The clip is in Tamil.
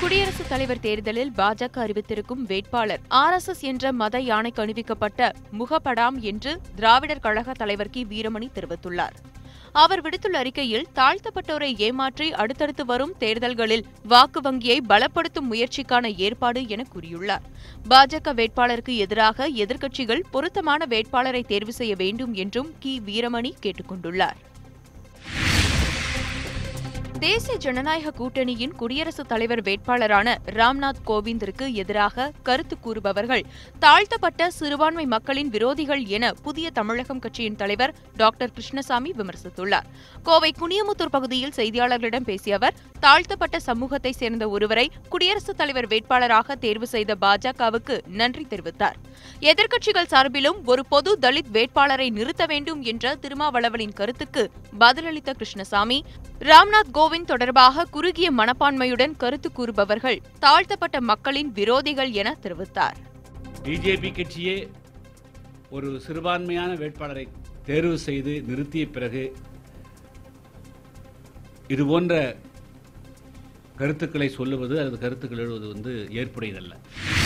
குடியரசுத் தலைவர் தேர்தலில் பாஜக அறிவித்திருக்கும் வேட்பாளர் ஆர் எஸ் எஸ் என்ற மத யானைக்கு அணிவிக்கப்பட்ட முகப்படாம் என்று திராவிடர் கழக தலைவர் கி வீரமணி தெரிவித்துள்ளார் அவர் விடுத்துள்ள அறிக்கையில் தாழ்த்தப்பட்டோரை ஏமாற்றி அடுத்தடுத்து வரும் தேர்தல்களில் வாக்கு வங்கியை பலப்படுத்தும் முயற்சிக்கான ஏற்பாடு என கூறியுள்ளார் பாஜக வேட்பாளருக்கு எதிராக எதிர்க்கட்சிகள் பொருத்தமான வேட்பாளரை தேர்வு செய்ய வேண்டும் என்றும் கி வீரமணி கேட்டுக் கொண்டுள்ளார் தேசிய ஜனநாயக கூட்டணியின் குடியரசுத் தலைவர் வேட்பாளரான ராம்நாத் கோவிந்திற்கு எதிராக கருத்து கூறுபவர்கள் தாழ்த்தப்பட்ட சிறுபான்மை மக்களின் விரோதிகள் என புதிய தமிழகம் கட்சியின் தலைவர் டாக்டர் கிருஷ்ணசாமி விமர்சித்துள்ளார் கோவை குனியமுத்தூர் பகுதியில் செய்தியாளர்களிடம் பேசிய அவர் தாழ்த்தப்பட்ட சமூகத்தை சேர்ந்த ஒருவரை குடியரசுத் தலைவர் வேட்பாளராக தேர்வு செய்த பாஜகவுக்கு நன்றி தெரிவித்தார் எதிர்க்கட்சிகள் சார்பிலும் ஒரு பொது தலித் வேட்பாளரை நிறுத்த வேண்டும் என்ற திருமாவளவனின் கருத்துக்கு பதிலளித்த கிருஷ்ணசாமி ராம்நாத் கோவிந்த் தொடர்பாக குறுகிய மனப்பான்மையுடன் கருத்து கூறுபவர்கள் தாழ்த்தப்பட்ட மக்களின் விரோதிகள் என தெரிவித்தார் பிஜேபி கட்சியே ஒரு சிறுபான்மையான வேட்பாளரை தேர்வு செய்து நிறுத்திய பிறகு இது போன்ற கருத்துக்களை சொல்லுவது அல்லது கருத்துக்கள் எழுதுவது வந்து ஏற்புடையதல்ல